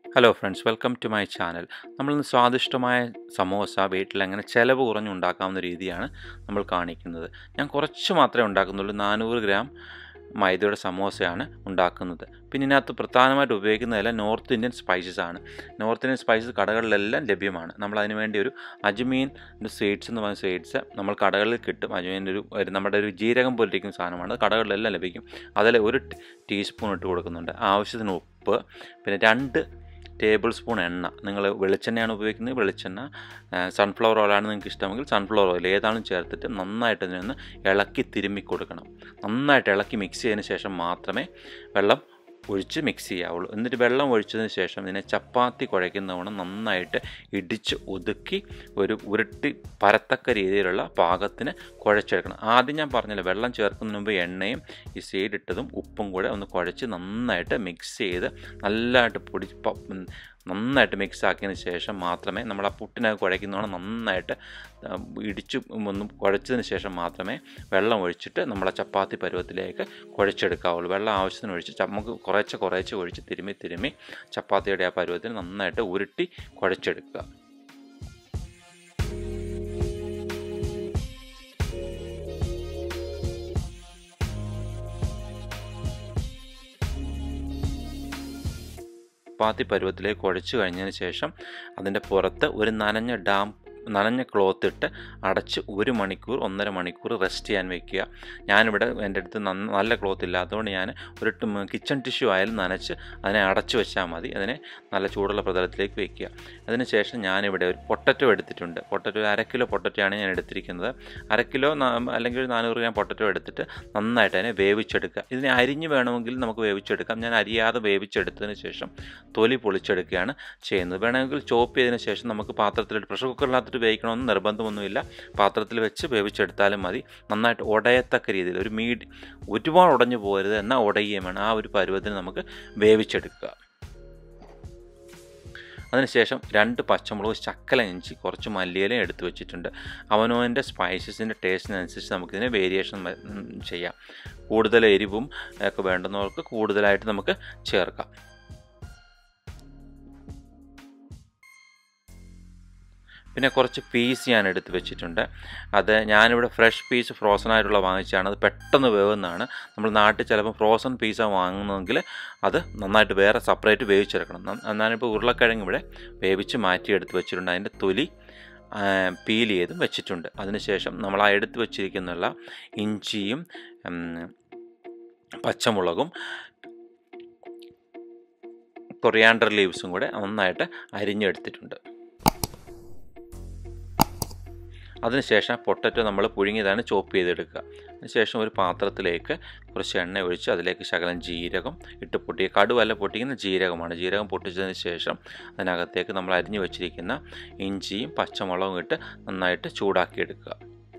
hello friends welcome to my channel നമ്മളിന്ന് സ്വാദിഷ്ടമായ സമോസ വീട്ടിൽ എങ്ങനെ ചിലവ് കുറഞ്ഞ് ഉണ്ടാക്കാവുന്ന രീതിയാണ് നമ്മൾ കാണിക്കുന്നത് ഞാൻ കുറച്ച് മാത്രമേ ഉണ്ടാക്കുന്നുള്ളൂ നാനൂറ് ഗ്രാം മൈദയുടെ സമോസയാണ് ഉണ്ടാക്കുന്നത് പിന്നെ ഇതിനകത്ത് പ്രധാനമായിട്ട് ഉപയോഗിക്കുന്നതെല്ലാം നോർത്ത് ഇന്ത്യൻ സ്പൈസസ് ആണ് നോർത്ത് ഇന്ത്യൻ സ്പൈസസ് കടകളിലെല്ലാം ലഭ്യമാണ് നമ്മൾ അതിന് വേണ്ടി ഒരു അജ്മീൻ സ്വീറ്റ്സ് എന്ന് പറയുന്ന സ്വീറ്റ്സ് നമ്മൾ കടകളിൽ കിട്ടും അജ്മീൻ്റെ ഒരു ഒരു നമ്മുടെ ഒരു ജീരകം പോലിരിക്കുന്ന സാധനമാണ് അത് കടകളിലെല്ലാം ലഭിക്കും അതിൽ ഒരു ടീസ്പൂൺ ഇട്ട് കൊടുക്കുന്നുണ്ട് ആവശ്യത്തിന് ഉപ്പ് പിന്നെ രണ്ട് ടേബിൾ സ്പൂൺ എണ്ണ നിങ്ങൾ വെളിച്ചെണ്ണയാണ് ഉപയോഗിക്കുന്നത് വെളിച്ചെണ്ണ സൺഫ്ലവർ ഓയിലാണ് നിങ്ങൾക്ക് ഇഷ്ടമെങ്കിൽ സൺഫ്ലവർ ഓയിൽ ഏതാണെന്ന് ചേർത്തിട്ട് നന്നായിട്ട് ഇതിനൊന്ന് ഇളക്കി തിരുമ്മി കൊടുക്കണം നന്നായിട്ട് ഇളക്കി മിക്സ് ചെയ്തതിന് ശേഷം മാത്രമേ വെള്ളം ഒഴിച്ച് മിക്സ് ചെയ്യാവുള്ളൂ എന്നിട്ട് വെള്ളം ഒഴിച്ചതിന് ശേഷം ഇതിനെ ചപ്പാത്തി കുഴയ്ക്കുന്നവണ്ണം നന്നായിട്ട് ഇടിച്ച് ഒതുക്കി ഒരു ഉരുട്ടി പരത്തക്ക രീതിയിലുള്ള പാകത്തിന് കുഴച്ചെടുക്കണം ആദ്യം ഞാൻ പറഞ്ഞില്ല വെള്ളം ചേർക്കുന്നതിന് മുമ്പ് എണ്ണയും ഈ സീഡ് ഇട്ടതും ഉപ്പും കൂടെ ഒന്ന് കുഴച്ച് നന്നായിട്ട് മിക്സ് ചെയ്ത് നല്ലതായിട്ട് പൊടി നന്നായിട്ട് മിക്സ് ആക്കിയതിന് ശേഷം മാത്രമേ നമ്മൾ ആ പുട്ടിനകത്ത് കുഴയ്ക്കുന്നതാണ് നന്നായിട്ട് ഇടിച്ച് ഒന്ന് കുഴച്ചതിന് ശേഷം മാത്രമേ വെള്ളം ഒഴിച്ചിട്ട് നമ്മളെ ചപ്പാത്തി പരുവത്തിലേക്ക് കുഴച്ചെടുക്കാവുള്ളൂ വെള്ളം ആവശ്യത്തിന് ഒഴിച്ച് നമുക്ക് കുറേശ്ശെ കുറേശ്ശെ ഒഴിച്ച് തിരുമ്മി തിരുമ്മി ചപ്പാത്തിയുടെ ആ പരുവത്തിന് നന്നായിട്ട് ഉരുട്ടി കുഴച്ചെടുക്കുക ചപ്പാത്തി പരുവത്തിലേക്ക് കുഴച്ച് കഴിഞ്ഞതിന് ശേഷം അതിൻ്റെ പുറത്ത് ഒരു നനഞ്ഞ ഡാം നനഞ്ഞ ക്ലോത്ത് ഇട്ട് അടച്ച് ഒരു മണിക്കൂർ ഒന്നര മണിക്കൂർ റെസ്റ്റ് ചെയ്യാൻ വെക്കുക ഞാനിവിടെ എൻ്റെ അടുത്ത് നല്ല ക്ലോത്ത് ഇല്ലാത്തതുകൊണ്ട് ഞാൻ ഒരു കിച്ചൺ ടിഷ്യൂ ആയാലും നനച്ച് അതിനെ അടച്ചു വെച്ചാൽ മതി അതിനെ നല്ല ചൂടുള്ള പ്രതലത്തിലേക്ക് വെക്കുക അതിനുശേഷം ഞാനിവിടെ ഒരു പൊട്ടറ്റോ എടുത്തിട്ടുണ്ട് പൊട്ടറ്റോ അര കിലോ പൊട്ടറ്റോയാണ് ഞാൻ എടുത്തിരിക്കുന്നത് അര കിലോ അല്ലെങ്കിൽ ഒരു നാനൂറ് ഗ്രാം പൊട്ടറ്റോ എടുത്തിട്ട് നന്നായിട്ട് അതിനെ വേവിച്ചെടുക്കുക ഇതിനെ അരിഞ്ഞ് വേണമെങ്കിൽ നമുക്ക് വേവിച്ചെടുക്കാം ഞാൻ അരിയാതെ വേവിച്ചെടുത്തതിന് ശേഷം തൊലി പൊളിച്ചെടുക്കുകയാണ് ചെയ്യുന്നത് വേണമെങ്കിൽ ചോപ്പ് ചെയ്തതിന് ശേഷം നമുക്ക് പാത്രത്തിലിട്ട് പ്രഷർ കുക്കറിനകത്തിട്ട് വേവിക്കണമെന്ന് നിർബന്ധമൊന്നുമില്ല പാത്രത്തിൽ വെച്ച് വേവിച്ചെടുത്താലും മതി നന്നായിട്ട് ഉടയത്തക്ക രീതിയിൽ ഒരു മീഡ് ഒരുപാട് ഉടഞ്ഞു പോകരുത് എന്നാൽ ഉടയുകയും വേണം ആ ഒരു പരുവത്തിന് നമുക്ക് വേവിച്ചെടുക്കുക അതിനുശേഷം രണ്ട് പച്ചമുളക് ചക്കല ഇഞ്ചി കുറച്ച് മല്ലിയിലയും എടുത്തു വെച്ചിട്ടുണ്ട് അവനവൻ്റെ സ്പൈസസിൻ്റെ ടേസ്റ്റിനനുസരിച്ച് നമുക്കിതിനെ വേരിയേഷൻ ചെയ്യാം കൂടുതൽ എരിവും ഒക്കെ വേണ്ടുന്നവർക്ക് കൂടുതലായിട്ട് നമുക്ക് ചേർക്കാം പിന്നെ കുറച്ച് പീസ് ഞാൻ എടുത്ത് വെച്ചിട്ടുണ്ട് അത് ഞാനിവിടെ ഫ്രഷ് പീസ് ഫ്രോസൺ ആയിട്ടുള്ള വാങ്ങിച്ചാണ് അത് പെട്ടെന്ന് വേവുന്നതാണ് നമ്മൾ നാട്ടിൽ ചിലപ്പോൾ ഫ്രോസൺ പീസാണ് വാങ്ങുന്നതെങ്കിൽ അത് നന്നായിട്ട് വേറെ സെപ്പറേറ്റ് വേവിച്ചെടുക്കണം ഞാനിപ്പോൾ ഉരുളക്കിഴങ്ങ് ഇവിടെ വേവിച്ച് മാറ്റി എടുത്ത് വെച്ചിട്ടുണ്ട് അതിൻ്റെ തൊലി പീൽ ചെയ്തും വെച്ചിട്ടുണ്ട് അതിനുശേഷം നമ്മൾ ആ എടുത്ത് വെച്ചിരിക്കുന്നുള്ള ഇഞ്ചിയും പച്ചമുളകും കൊറിയാണ്ടർ ലീവ്സും കൂടെ നന്നായിട്ട് അരിഞ്ഞെടുത്തിട്ടുണ്ട് അതിനുശേഷം പൊട്ടറ്റോ നമ്മൾ പുഴുങ്ങിയതാണ് ചോപ്പ് ചെയ്തെടുക്കുക അതിനുശേഷം ഒരു പാത്രത്തിലേക്ക് കുറച്ച് എണ്ണ ഒഴിച്ച് അതിലേക്ക് ശകലം ജീരകം ഇട്ട് പൊട്ടിയ കടുവല്ല പൊട്ടിക്കുന്ന ജീരകമാണ് ജീരകം പൊട്ടിച്ചതിന് ശേഷം അതിനകത്തേക്ക് നമ്മൾ അരിഞ്ഞു വെച്ചിരിക്കുന്ന ഇഞ്ചിയും പച്ചമുളകും ഇട്ട് നന്നായിട്ട് ചൂടാക്കിയെടുക്കുക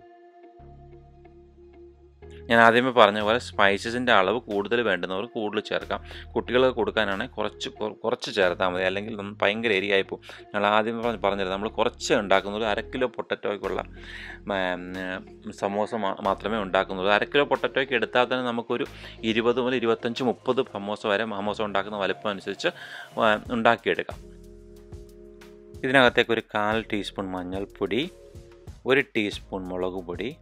ഞാൻ ആദ്യമേ പറഞ്ഞ പോലെ സ്പൈസസിൻ്റെ അളവ് കൂടുതൽ വേണ്ടുന്നവർ കൂടുതൽ ചേർക്കാം കുട്ടികൾക്ക് കൊടുക്കാനാണെങ്കിൽ കുറച്ച് കുറച്ച് ചേർത്താൽ മതി അല്ലെങ്കിൽ ഭയങ്കര എരിയായി പോകും ഞങ്ങൾ ആദ്യം പറഞ്ഞത് നമ്മൾ കുറച്ച് ഉണ്ടാക്കുന്നത് അര കിലോ പൊട്ടറ്റോയ്ക്കുള്ള സമോസ മാത്രമേ ഉണ്ടാക്കുന്നുള്ളൂ അര കിലോ പൊട്ടറ്റോയ്ക്ക് എടുത്താൽ തന്നെ നമുക്കൊരു ഇരുപത് മുതൽ ഇരുപത്തഞ്ച് മുപ്പത് സമോസ വരെ സമോസ ഉണ്ടാക്കുന്ന വലുപ്പം അനുസരിച്ച് ഉണ്ടാക്കിയെടുക്കാം ഇതിനകത്തേക്ക് ഒരു കാൽ ടീസ്പൂൺ മഞ്ഞൾപ്പൊടി ഒരു ടീസ്പൂൺ മുളക് പൊടി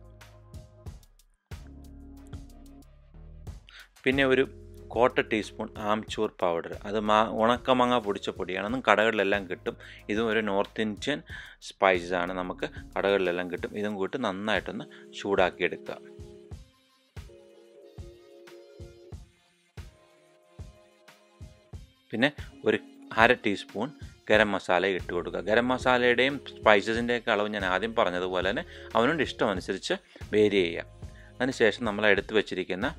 പിന്നെ ഒരു ക്വാർട്ടർ ടീസ്പൂൺ ആംചൂർ പൗഡർ അത് മാ ഉണക്കമാങ്ങ പൊടിച്ച പൊടിയാണ് അതും കടകളിലെല്ലാം കിട്ടും ഇതും ഒരു നോർത്ത് ഇന്ത്യൻ സ്പൈസസ് ആണ് നമുക്ക് കടകളിലെല്ലാം കിട്ടും ഇതും കൂട്ടി നന്നായിട്ടൊന്ന് ചൂടാക്കിയെടുക്കുക പിന്നെ ഒരു അര ടീസ്പൂൺ ഗരം മസാല ഇട്ട് കൊടുക്കുക ഗരം മസാലയുടെയും സ്പൈസസിൻ്റെയൊക്കെ അളവ് ഞാൻ ആദ്യം പറഞ്ഞതുപോലെ തന്നെ അവനോട് ഇഷ്ടമനുസരിച്ച് വേരി ചെയ്യുക അതിനുശേഷം നമ്മൾ എടുത്തു വെച്ചിരിക്കുന്ന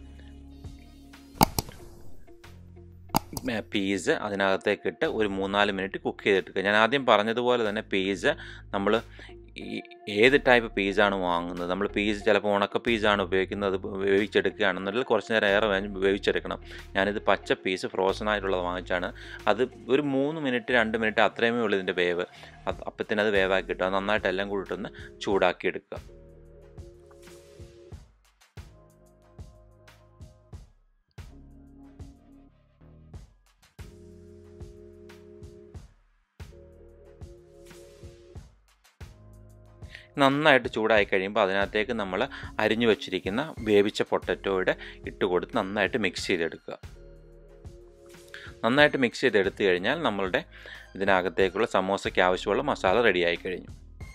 പീസ് അതിനകത്തേക്ക് ഇട്ട് ഒരു മൂന്നാല് മിനിറ്റ് കുക്ക് ചെയ്തെടുക്കുക ഞാൻ ആദ്യം പറഞ്ഞതുപോലെ തന്നെ പീസ് നമ്മൾ ഏത് ടൈപ്പ് പീസാണ് വാങ്ങുന്നത് നമ്മൾ പീസ് ചിലപ്പോൾ ഉണക്ക പീസാണ് ഉപയോഗിക്കുന്നത് വേവിച്ചെടുക്കുകയാണെന്നുണ്ടെങ്കിൽ കുറച്ച് നേരം ഏറെ വേവിച്ചെടുക്കണം ഞാനിത് പച്ച പീസ് ഫ്രോസൺ ആയിട്ടുള്ളത് വാങ്ങിച്ചാണ് അത് ഒരു മൂന്ന് മിനിറ്റ് രണ്ട് മിനിറ്റ് അത്രയുമേ ഉള്ളൂ ഇതിൻ്റെ വേവ് അപ്പത്തിനത് വേവാക്കി കിട്ടും അത് നന്നായിട്ട് എല്ലാം കൂടി ഇട്ടൊന്ന് ചൂടാക്കി എടുക്കുക നന്നായിട്ട് ചൂടായി കഴിയുമ്പോൾ അതിനകത്തേക്ക് നമ്മൾ അരിഞ്ഞു വെച്ചിരിക്കുന്ന വേവിച്ച പൊട്ടറ്റോയുടെ ഇട്ട് കൊടുത്ത് നന്നായിട്ട് മിക്സ് ചെയ്തെടുക്കുക നന്നായിട്ട് മിക്സ് ചെയ്തെടുത്തു കഴിഞ്ഞാൽ നമ്മളുടെ ഇതിനകത്തേക്കുള്ള സമോസയ്ക്ക് ആവശ്യമുള്ള മസാല റെഡിയായി കഴിഞ്ഞു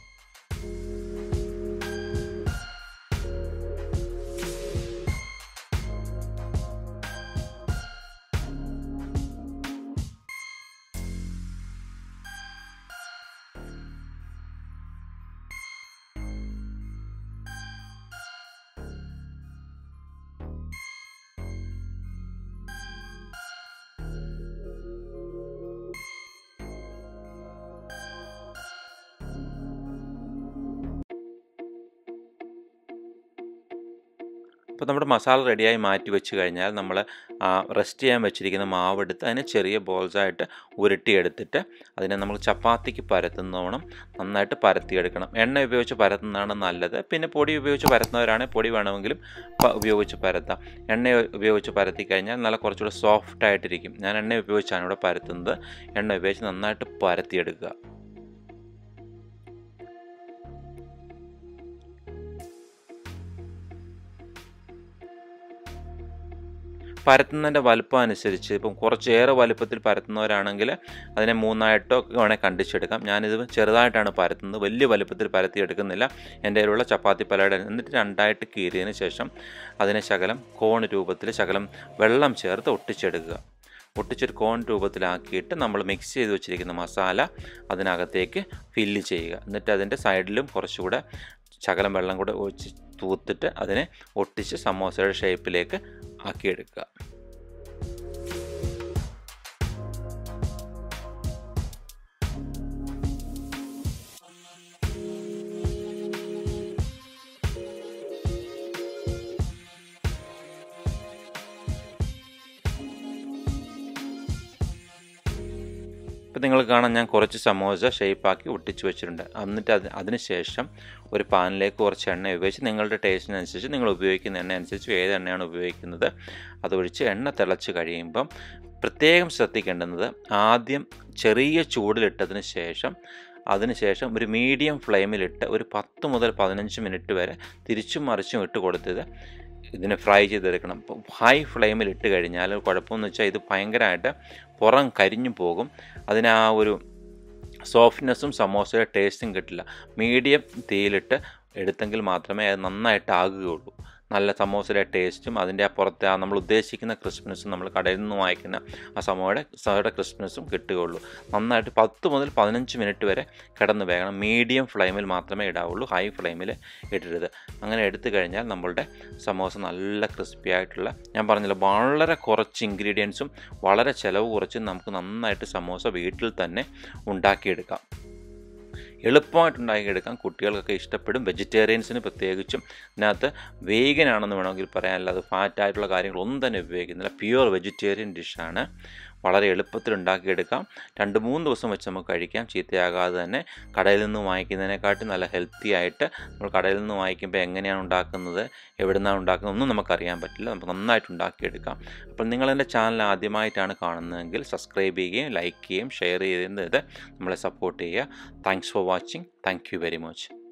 അപ്പോൾ നമ്മുടെ മസാല റെഡിയായി മാറ്റി വെച്ച് കഴിഞ്ഞാൽ നമ്മൾ റെസ്റ്റ് ചെയ്യാൻ വെച്ചിരിക്കുന്ന മാവെടുത്ത് അതിനെ ചെറിയ ബോൾസായിട്ട് ഉരുട്ടിയെടുത്തിട്ട് അതിനെ നമ്മൾ ചപ്പാത്തിക്ക് പരത്തുന്നോണം നന്നായിട്ട് പരത്തിയെടുക്കണം എണ്ണ ഉപയോഗിച്ച് പരത്തുന്നതാണ് നല്ലത് പിന്നെ പൊടി ഉപയോഗിച്ച് പരത്തുന്നവരാണെങ്കിൽ പൊടി വേണമെങ്കിലും ഉപയോഗിച്ച് പരത്താം എണ്ണ ഉപയോഗിച്ച് പരത്തി കഴിഞ്ഞാൽ നല്ല കുറച്ചുകൂടെ സോഫ്റ്റ് ആയിട്ടിരിക്കും ഞാൻ എണ്ണ ഉപയോഗിച്ചാണ് ഇവിടെ പരത്തുന്നത് എണ്ണ ഉപയോഗിച്ച് നന്നായിട്ട് പരത്തിയെടുക്കുക പരത്തുന്നതിൻ്റെ വലുപ്പം അനുസരിച്ച് ഇപ്പം കുറച്ചേറെ വലുപ്പത്തിൽ പരത്തുന്നവരാണെങ്കിൽ അതിനെ മൂന്നായിട്ടോ വേണേൽ കണ്ടിച്ചെടുക്കാം ഞാനിത് ചെറുതായിട്ടാണ് പരത്തുന്നത് വലിയ വലുപ്പത്തിൽ പരത്തിയെടുക്കുന്നില്ല എൻ്റെ കയ്യിലുള്ള ചപ്പാത്തി പലയുടെ എന്നിട്ട് രണ്ടായിട്ട് കീറിയതിന് ശേഷം അതിനെ ശകലം കോൺ രൂപത്തിൽ ശകലം വെള്ളം ചേർത്ത് ഒട്ടിച്ചെടുക്കുക ഒട്ടിച്ചൊരു കോൺ രൂപത്തിലാക്കിയിട്ട് നമ്മൾ മിക്സ് ചെയ്ത് വെച്ചിരിക്കുന്ന മസാല അതിനകത്തേക്ക് ഫില്ല് ചെയ്യുക എന്നിട്ട് അതിൻ്റെ സൈഡിലും കുറച്ചുകൂടെ ശകലം വെള്ളം കൂടെ ഒഴിച്ച് തൂത്തിട്ട് അതിനെ ഒട്ടിച്ച് സമോസയുടെ ഷേപ്പിലേക്ക് ആക്കിയെടുക്കുക ഇപ്പം നിങ്ങൾ കാണാൻ ഞാൻ കുറച്ച് സമോസ ഷേപ്പാക്കി ഒട്ടിച്ച് വെച്ചിട്ടുണ്ട് എന്നിട്ട് അത് അതിന് ശേഷം ഒരു പാനിലേക്ക് കുറച്ച് എണ്ണ ഉപയോഗിച്ച് നിങ്ങളുടെ ടേസ്റ്റിനനുസരിച്ച് നിങ്ങൾ ഉപയോഗിക്കുന്ന എണ്ണ അനുസരിച്ച് ഏത് എണ്ണയാണ് ഉപയോഗിക്കുന്നത് അതൊഴിച്ച് എണ്ണ തിളച്ച് കഴിയുമ്പം പ്രത്യേകം ശ്രദ്ധിക്കേണ്ടുന്നത് ആദ്യം ചെറിയ ചൂടിലിട്ടതിന് ശേഷം അതിനുശേഷം ഒരു മീഡിയം ഫ്ലെയിമിലിട്ട് ഒരു പത്ത് മുതൽ പതിനഞ്ച് മിനിറ്റ് വരെ തിരിച്ചും മറിച്ചും ഇട്ട് കൊടുത്തത് ഇതിനെ ഫ്രൈ ചെയ്തെടുക്കണം അപ്പോൾ ഹൈ ഫ്ലെയിമിൽ ഇട്ട് കഴിഞ്ഞാൽ കുഴപ്പമെന്ന് വെച്ചാൽ ഇത് ഭയങ്കരമായിട്ട് പുറം കരിഞ്ഞു പോകും അതിന് ആ ഒരു സോഫ്റ്റ്നെസ്സും സമോസയുടെ ടേസ്റ്റും കിട്ടില്ല മീഡിയം തീയിലിട്ട് എടുത്തെങ്കിൽ മാത്രമേ അത് നന്നായിട്ട് ആകുകയുള്ളൂ നല്ല സമോസയുടെ ടേസ്റ്റും അതിൻ്റെ അപ്പുറത്തെ ആ നമ്മൾ ഉദ്ദേശിക്കുന്ന ക്രിസ്മസും നമ്മൾ കടയിൽ നിന്ന് വാങ്ങിക്കുന്ന ആ സമോയുടെ സോയുടെ ക്രിസ്മസും കിട്ടുകയുള്ളൂ നന്നായിട്ട് പത്ത് മുതൽ പതിനഞ്ച് മിനിറ്റ് വരെ കിടന്ന് വേകണം മീഡിയം ഫ്ലെയിമിൽ മാത്രമേ ഇടാവുള്ളൂ ഹൈ ഫ്ലെയിമിൽ ഇടരുത് അങ്ങനെ എടുത്തു കഴിഞ്ഞാൽ നമ്മളുടെ സമോസ നല്ല ക്രിസ്പി ആയിട്ടുള്ള ഞാൻ പറഞ്ഞില്ല വളരെ കുറച്ച് ഇൻഗ്രീഡിയൻസും വളരെ ചിലവ് കുറച്ചും നമുക്ക് നന്നായിട്ട് സമോസ വീട്ടിൽ തന്നെ ഉണ്ടാക്കിയെടുക്കാം എളുപ്പമായിട്ട് ഉണ്ടാക്കിയെടുക്കാം കുട്ടികൾക്കൊക്കെ ഇഷ്ടപ്പെടും വെജിറ്റേറിയൻസിന് പ്രത്യേകിച്ചും ഇതിനകത്ത് വേഗൻ ആണെന്ന് വേണമെങ്കിൽ പറയാൻ അല്ലാതെ ഫാറ്റായിട്ടുള്ള കാര്യങ്ങളൊന്നും തന്നെ ഉപയോഗിക്കുന്നില്ല പ്യുവർ വെജിറ്റേറിയൻ ഡിഷാണ് വളരെ എളുപ്പത്തിൽ ഉണ്ടാക്കിയെടുക്കാം രണ്ട് മൂന്ന് ദിവസം വെച്ച് നമുക്ക് കഴിക്കാം ചീത്തയാകാതെ തന്നെ കടയിൽ നിന്ന് വാങ്ങിക്കുന്നതിനെക്കാട്ടും നല്ല ഹെൽത്തി ആയിട്ട് നമ്മൾ കടയിൽ നിന്ന് വാങ്ങിക്കുമ്പോൾ എങ്ങനെയാണ് ഉണ്ടാക്കുന്നത് എവിടെ നിന്നാണ് ഉണ്ടാക്കുന്നത് ഒന്നും നമുക്കറിയാൻ പറ്റില്ല നമുക്ക് നന്നായിട്ട് ഉണ്ടാക്കിയെടുക്കാം അപ്പോൾ നിങ്ങൾ എൻ്റെ ചാനൽ ആദ്യമായിട്ടാണ് കാണുന്നതെങ്കിൽ സബ്സ്ക്രൈബ് ചെയ്യുകയും ലൈക്ക് ചെയ്യുകയും ഷെയർ ചെയ്യുന്നത് നമ്മളെ സപ്പോർട്ട് ചെയ്യുക thanks for watching thank you very much